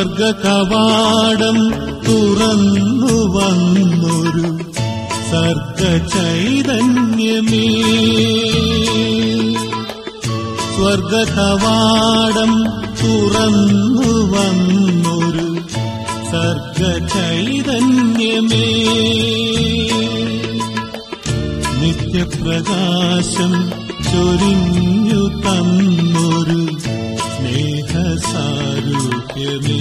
സ്വർഗകവാടം തുറന്നു വന്നൊരു സർഗചൈതന്യമേ സ്വർഗകവാടം തുറന്നു വന്നൊരു സർഗചൈതന്യമേ നിത്യപ്രകാശം ചൊരിഞ്ഞു തന്നൊരു സ്നേഹസാരൂപ്യമേ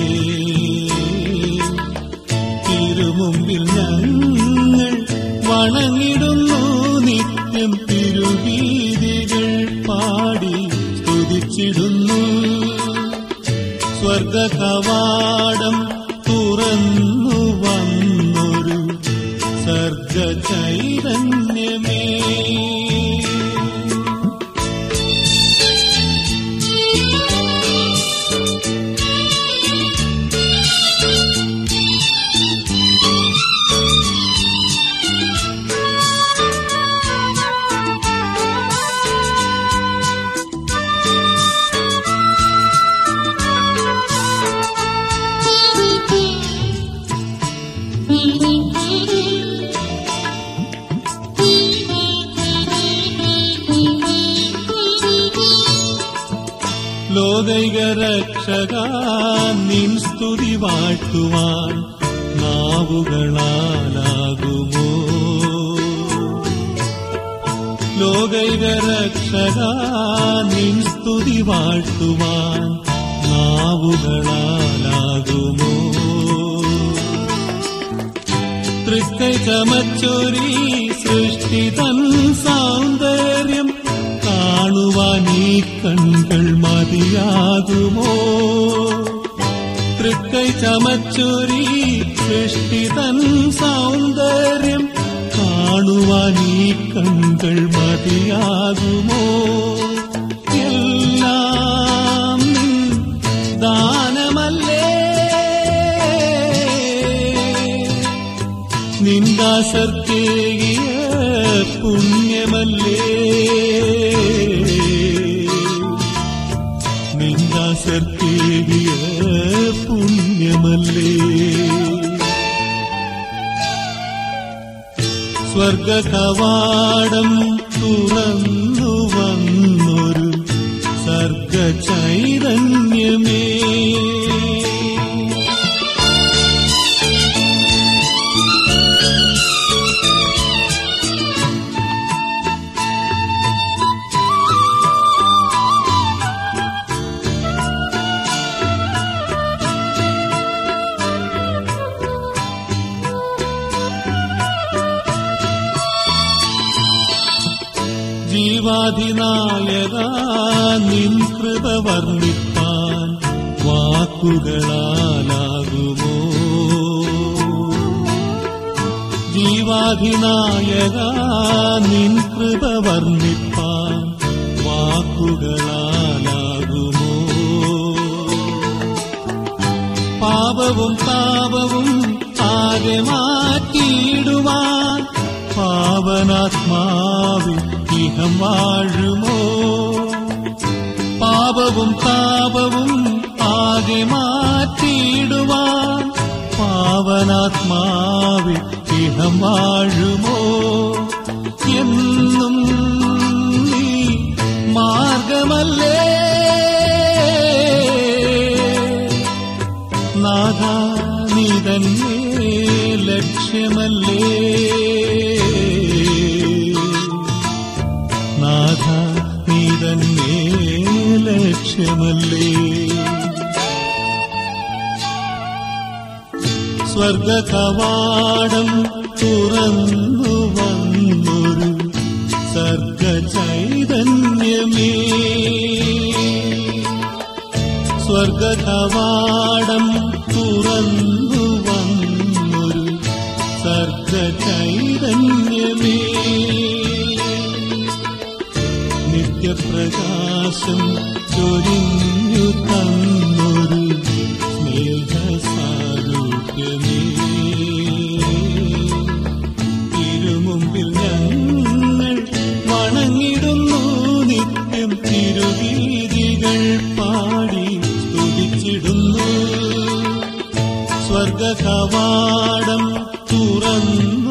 തിരുമുമ്പിൽ ഞങ്ങൾ വണങ്ങിടുന്നു നിത്യം തിരുവീതികൾ പാടി സ്തുതിച്ചിടുന്നു സ്വർഗകവാടം തുറന്നു വന്നൊരു സർഗചൈതന്യമേ ലോകൈക രക്ഷക നിൻ സ്തുതി വാഴ്ത്തുവാൻ നാവുകളാലാകുമോ ലോകൈക രക്ഷക നിൻ സ്തുതി വാഴ്ത്തുവാൻ നാവുകളാലാകുമോ തൃക്കൈ ചമച്ചൊരി സൃഷ്ടി തൻ സൗന്ദര്യം കാണുവാൻ ഈ കൺകൾ മതിയാകുമോ തൃക്കൈ ചമച്ചൊരി സൃഷ്ടി തൻ സൗന്ദര്യം കാണുവാൻ ഈ കൺകൾ മതിയാകുമോ എല്ലാം നിൻ ദാനമല്ലേ നിന്ദാസർക്കേകിയ പുണ്യമല്ലേ നിന്ദാസർക്കേകിയ പുണ്യമല്ലേ സ്വർഗകവാടം തുറന്നു വന്നൊരു സർഗചൈതന്യമേ ജീവാധിനായക നിൻ കൃപ വർണ്ണിപ്പാൻ വാക്കുകളാലാകുമോ ജീവാധിനായക നിൻ കൃപ വർണ്ണിപ്പാൻ വാക്കുകളാലാകുമോ പാപവും പാപവും ആകെ മാറ്റിയിടുവാൻ പാവനാത്മാവിൽ ഇഹം വാഴുമോ പാപവും പാപവും ആകെ മാറ്റിയിടുവാൻ പാവനാത്മാവിൽ ഇഹം വാഴുമോ എന്നും നീ മാർഗമല്ലേ നാഥ നീ തന്നെ ലക്ഷ്യമല്ലേ നാഥ നീ തന്നെ ലക്ഷ്യമല്ലേ സ്വർഗകവാടം തുറന്നു വന്നൊരു സർഗചൈതന്യമേ സ്വർഗകവാടം തുറന്നു വന്നൊരു സർഗചൈതന്യമേ നിത്യപ്രകാശം ചൊരിഞ്ഞു തന്നൊരു സ്നേഹസാരൂപ്യമേ തിരുമുമ്പിൽ ഞങ്ങൾ വണങ്ങിടുന്നു നിത്യം തിരുവീതികൾ പാടി സ്തുതിച്ചിടുന്നു സ്വർഗ കവാടം തുറന്നു